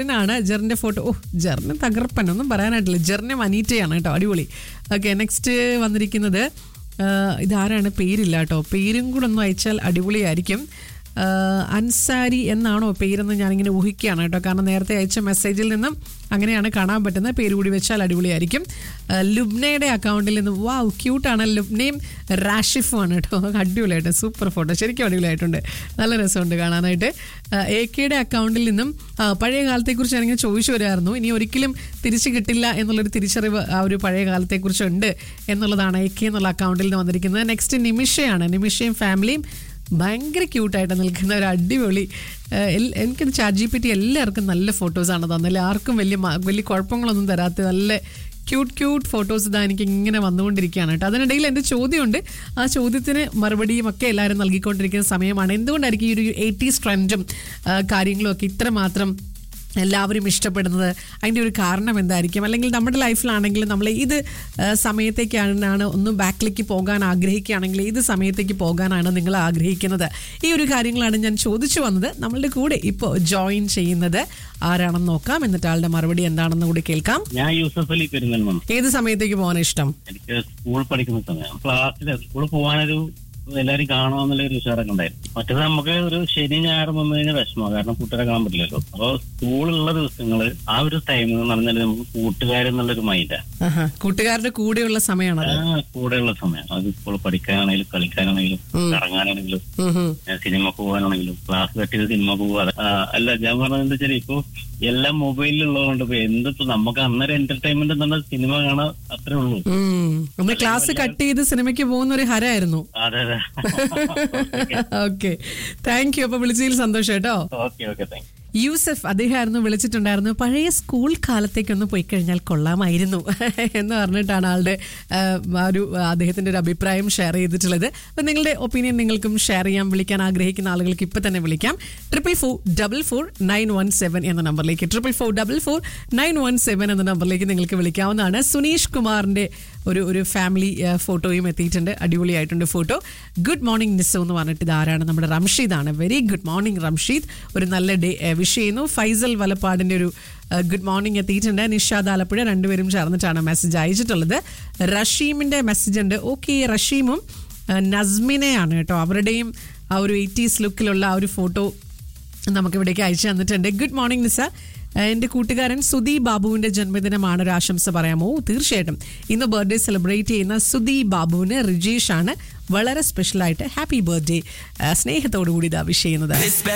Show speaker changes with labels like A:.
A: ആണ് ജെറിന്റെ ഫോട്ടോ ഓ ജെറിന് തകർപ്പൻ ഒന്നും പറയാനായിട്ടില്ല ജെറിനെ അനീറ്റയാണ് കേട്ടോ അടിപൊളി ഓക്കെ നെക്സ്റ്റ് വന്നിരിക്കുന്നത് ആ, ഇതാരാണ് പേരില്ല കേട്ടോ പേരും കൂടെ ഒന്ന് അയച്ചാൽ അടിപൊളിയായിരിക്കും ആ, അൻസാരി എന്നാണോ പേരെന്ന് ഞാനിങ്ങനെ ഊഹിക്കുകയാണ് കേട്ടോ കാരണം നേരത്തെ അയച്ച മെസ്സേജിൽ നിന്നും അങ്ങനെയാണ് കാണാൻ പറ്റുന്നത് പേര് കൂടി വെച്ചാൽ അടിപൊളിയായിരിക്കും ആ, ലുബ്നയുടെ അക്കൗണ്ടിൽ നിന്ന് വാവ് ക്യൂട്ടാണ് ലുബ്നയും റാഷിഫും ആണ് കേട്ടോ അടിപൊളിയായിട്ട് സൂപ്പർ ഫോട്ടോ ശരിക്കും അടിപൊളിയായിട്ടുണ്ട് നല്ല രസമുണ്ട് കാണാനായിട്ട് എ കെയുടെ അക്കൗണ്ടിൽ നിന്നും ആ, പഴയ കാലത്തെക്കുറിച്ച് ഞാനിങ്ങനെ ചോദിച്ചു വരുമായിരുന്നു ഇനി ഒരിക്കലും തിരിച്ചു കിട്ടില്ല എന്നുള്ളൊരു തിരിച്ചറിവ് ആ ഒരു പഴയ കാലത്തെക്കുറിച്ച് ഉണ്ട് എന്നുള്ളതാണ് എ കെ എന്നുള്ള അക്കൗണ്ടിൽ നിന്ന് വന്നിരിക്കുന്നത് നെക്സ്റ്റ് നിമിഷയാണ് നിമിഷയും ഫാമിലിയും ഭയങ്കര ക്യൂട്ടായിട്ട് നിൽക്കുന്ന ഒരു അടിപൊളി ഏഹ് എൽ- എനിക്കത് ചാറ്റ് ജി പി ടി എല്ലാവർക്കും നല്ല ഫോട്ടോസാണ് തന്നില്ല ആർക്കും വലിയ മ- വലിയ കുഴപ്പങ്ങളൊന്നും തരാത്ത നല്ല ക്യൂട്ട് ക്യൂട്ട് ഫോട്ടോസ് ഇതാ എനിക്ക് ഇങ്ങനെ വന്നുകൊണ്ടിരിക്കുകയാണ് കേട്ടോ അതിനിടയിൽ എൻ്റെ ചോദ്യമുണ്ട് ആ ചോദ്യത്തിന് മറുപടിയും ഒക്കെ എല്ലാവരും നൽകിക്കൊണ്ടിരിക്കുന്ന സമയമാണ് എന്തുകൊണ്ടായിരിക്കും ഈ ഒരു എയ്റ്റീസ് ട്രെൻഡും കാര്യങ്ങളും ഒക്കെ ഇത്രമാത്രം എല്ലാവരും ഇഷ്ടപ്പെടുന്നത് അതിൻ്റെ ഒരു കാരണം എന്തായിരിക്കും അല്ലെങ്കിൽ നമ്മുടെ ലൈഫിലാണെങ്കിൽ നമ്മൾ ഇത് ആ, സമയത്തേക്കാണ് ഒന്ന് ബാക്കിലേക്ക് പോകാൻ ആഗ്രഹിക്കുകയാണെങ്കിൽ ഏത് സമയത്തേക്ക് പോകാനാണ് നിങ്ങൾ ആഗ്രഹിക്കുന്നത് ഈ ഒരു കാര്യങ്ങളാണ് ഞാൻ ചോദിച്ചു വന്നത് നമ്മളുടെ കൂടെ ഇപ്പോൾ ജോയിൻ ചെയ്യുന്നത് ആരാണെന്ന് നോക്കാം എന്നിട്ട് ആളുടെ മറുപടി എന്താണെന്ന് കൂടി കേൾക്കാം
B: ഞാൻ യൂസഫ് അലി പെരുന്തൽമണ്ണ
A: ഏത് സമയത്തേക്ക് പോകാൻ ഇഷ്ടം
B: എനിക്ക് സ്കൂൾ പഠിക്കുന്ന സമയം ക്ലാസ്സിൽ സ്കൂളിൽ പോകാനൊരു എല്ലാരും കാണാമെന്നുള്ള ഒരു ഉഷാറൊക്കെ ഉണ്ടായിരുന്നു മറ്റേത് നമുക്ക് ഒരു ശനി ഞായറും വന്നു കഴിഞ്ഞാൽ വിഷമമാണ് കാരണം കൂട്ടുകാരെ കാണാൻ പറ്റില്ലല്ലോ അപ്പൊ സ്കൂളുള്ള ദിവസങ്ങള് ആ ഒരു ടൈം എന്ന് പറഞ്ഞാൽ നമുക്ക് കൂട്ടുകാരെന്നുള്ളൊരു മൈൻഡാ
A: ആഹാ. കൂട്ടുകാരുടെ കൂടെയുള്ള സമയമാണത്
B: ആ കൂടെയുള്ള സമയം അത് സ്കൂളിൽ പഠിക്കാനാണെങ്കിലും കളിക്കാനാണെങ്കിലും കറങ്ങാനാണെങ്കിലും
A: ഉം ഉം.
B: ഞാൻ സിനിമ പോകാനാണെങ്കിലും ക്ലാസ് കട്ടിയത് സിനിമ പോകാൻ അല്ല ഞാൻ പറഞ്ഞത് എന്താ വെച്ചാൽ ഇപ്പൊ എല്ലാം മൊബൈലിലുള്ളതുകൊണ്ട് ഇപ്പൊ എന്തിപ്പോ നമുക്ക് അന്നേരം എന്റർടൈൻമെന്റ് എന്ന് പറഞ്ഞാൽ സിനിമ കാണാൻ അത്രേ ഉള്ളൂ
A: ഉം. ഒന്ന് ക്ലാസ് കട്ട് ചെയ്ത് സിനിമയ്ക്ക് പോകുന്ന ഒരു ഹരായിരുന്നു
B: അതെ അതെ
A: ഓക്കെ താങ്ക് യു അപ്പൊ വിളിച്ചതിൽ സന്തോഷം കേട്ടോ
B: ഓക്കെ ഓക്കെ താങ്ക്
A: യൂസഫ് അദ്ദേഹമായിരുന്നു വിളിച്ചിട്ടുണ്ടായിരുന്നു പഴയ സ്കൂൾ കാലത്തേക്കൊന്ന് പോയി കഴിഞ്ഞാൽ കൊള്ളാമായിരുന്നു എന്ന് പറഞ്ഞിട്ടാണ് ആളുടെ ആ, ആ ഒരു ആ, അദ്ദേഹത്തിന്റെ ഒരു അഭിപ്രായം ഷെയർ ചെയ്തിട്ടുള്ളത് അപ്പം നിങ്ങളുടെ ഒപ്പീനിയൻ നിങ്ങൾക്കും ഷെയർ ചെയ്യാൻ വിളിക്കാൻ ആഗ്രഹിക്കുന്ന ആളുകൾക്ക് ഇപ്പം തന്നെ വിളിക്കാം triple four double four nine one seven എന്ന നമ്പറിലേക്ക് triple four double four nine one seven എന്ന നമ്പറിലേക്ക് നിങ്ങൾക്ക് വിളിക്കാവുന്നതാണ് സുനീഷ് കുമാറിന്റെ ഒരു ഒരു ഫാമിലി ആ, ഫോട്ടോയും എത്തിയിട്ടുണ്ട് അടിപൊളിയായിട്ടുണ്ട് ഫോട്ടോ ഗുഡ് മോർണിംഗ് നിസ്സു എന്ന് പറഞ്ഞിട്ട് ഇതാരാണ് നമ്മുടെ റംഷീദാണ് വെരി ഗുഡ് മോർണിംഗ് റംഷീദ് ഒരു നല്ല ഡേ വിഷ് ചെയ്യുന്നു ഫൈസൽ വലപ്പാടിന്റെ ഒരു ഗുഡ് മോർണിംഗ് എത്തിയിട്ടുണ്ട് നിഷാദ് ആലപ്പുഴ രണ്ടുപേരും ചേർന്നിട്ടാണ് മെസ്സേജ് അയച്ചിട്ടുള്ളത് റഷീമിന്റെ മെസ്സേജ് ഉണ്ട് ഓക്കെ റഷീമും ആ, നസ്മിനെയാണ് കേട്ടോ അവരുടെയും ആ ഒരു എയ്റ്റീസ് ലുക്കിലുള്ള ആ ഒരു ഫോട്ടോ നമുക്ക് ഇവിടേക്ക് അയച്ചു തന്നിട്ടുണ്ട് ഗുഡ് മോർണിംഗ് നിസ എൻ്റെ കൂട്ടുകാരൻ സുധി ബാബുവിൻ്റെ ജന്മദിനമാണ് ഒരു ആശംസ പറയാമോ തീർച്ചയായിട്ടും ഇന്ന് ബർത്ത്ഡേ സെലിബ്രേറ്റ് ചെയ്യുന്ന സുധി ബാബുവിന് റിജീഷ് ആണ് വളരെ സ്പെഷ്യലായിട്ട് ഹാപ്പി ബർത്ത്ഡേ സ്നേഹത്തോടു കൂടി ഇതാ വിഷ് ചെയ്യുന്നത്